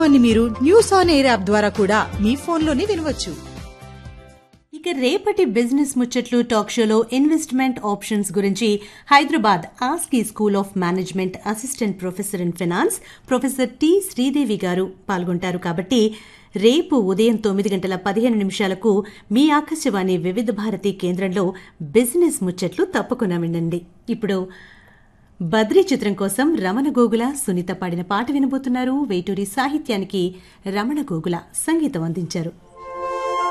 అని మీరు news on air app ద్వారా కూడా మీ ఫోన్లోనే వినవచ్చు ఇక రేపటి బిజినెస్ ముచ్చట్లు టాక్ షోలో ఇన్వెస్ట్మెంట్ ఆప్షన్స్ గురించి Hyderabad ASCI school of management assistant professor in finance professor T Sridevi గారు పాల్గొంటారు కాబట్టి రేపు ఉదయం తొమ్మిది గంటల పదిహేను నిమిషాలకు మీ ఆకాశవాణి వివిధ భారతి కేంద్రంలో బిజినెస్ ముచ్చట్లు తప్పకుండా వినండి ఇప్పుడు బద్రీ చిత్రం కోసం రమణ గోగుల సునీత పాడిన పాట వినబోతున్నారు వేటూరి సాహిత్యానికి రమణ గోగుల సంగీతం అందించారు